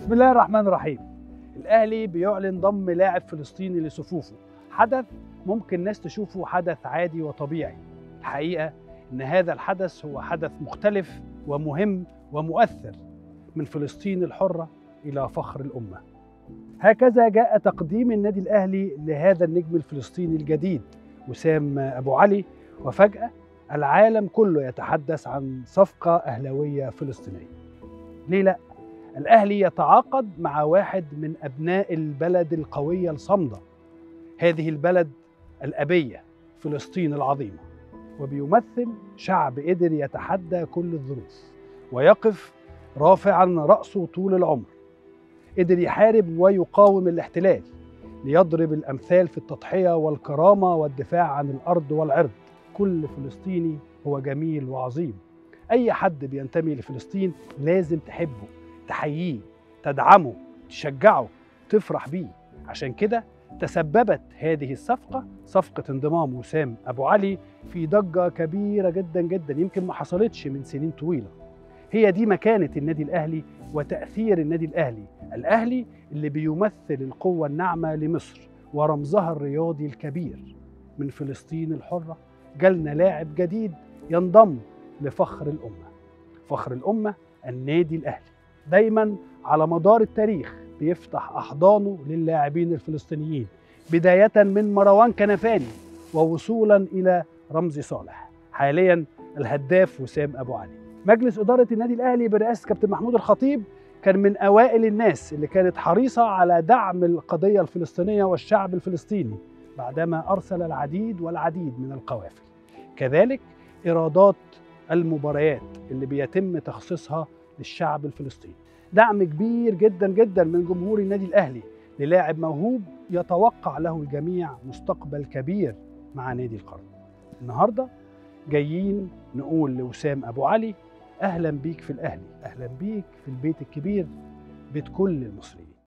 بسم الله الرحمن الرحيم الاهلي بيعلن ضم لاعب فلسطيني لصفوفه حدث ممكن ناس تشوفه حدث عادي وطبيعي الحقيقه ان هذا الحدث هو حدث مختلف ومهم ومؤثر من فلسطين الحره الى فخر الامه هكذا جاء تقديم النادي الاهلي لهذا النجم الفلسطيني الجديد وسام ابو علي وفجاه العالم كله يتحدث عن صفقه اهلاويه فلسطينيه ليه لا الأهلي يتعاقد مع واحد من أبناء البلد القوية الصامدة هذه البلد الأبية فلسطين العظيمة وبيمثل شعب قدر يتحدى كل الظروف ويقف رافعا رأسه طول العمر قدر يحارب ويقاوم الاحتلال ليضرب الأمثال في التضحية والكرامة والدفاع عن الأرض والعرض كل فلسطيني هو جميل وعظيم أي حد بينتمي لفلسطين لازم تحبه تحييه تدعمه تشجعه تفرح بيه عشان كده تسببت هذه الصفقة صفقة انضمام وسام أبو علي في ضجة كبيرة جدا جدا يمكن ما حصلتش من سنين طويلة هي دي مكانة النادي الأهلي وتأثير النادي الأهلي الأهلي اللي بيمثل القوة الناعمة لمصر ورمزها الرياضي الكبير من فلسطين الحرة جالنا لاعب جديد ينضم لفخر الأمة فخر الأمة النادي الأهلي دايما على مدار التاريخ بيفتح احضانه للاعبين الفلسطينيين بدايه من مروان كنفاني ووصولا الى رمزي صالح حاليا الهداف وسام ابو علي مجلس اداره النادي الاهلي برئاسه كابتن محمود الخطيب كان من اوائل الناس اللي كانت حريصه على دعم القضيه الفلسطينيه والشعب الفلسطيني بعدما ارسل العديد والعديد من القوافل كذلك ايرادات المباريات اللي بيتم تخصيصها للشعب الفلسطيني دعم كبير جدا جدا من جمهور النادي الاهلي للاعب موهوب يتوقع له الجميع مستقبل كبير مع نادي القرن النهارده جايين نقول لوسام ابو علي اهلا بيك في الاهلي اهلا بيك في البيت الكبير بيت كل المصريين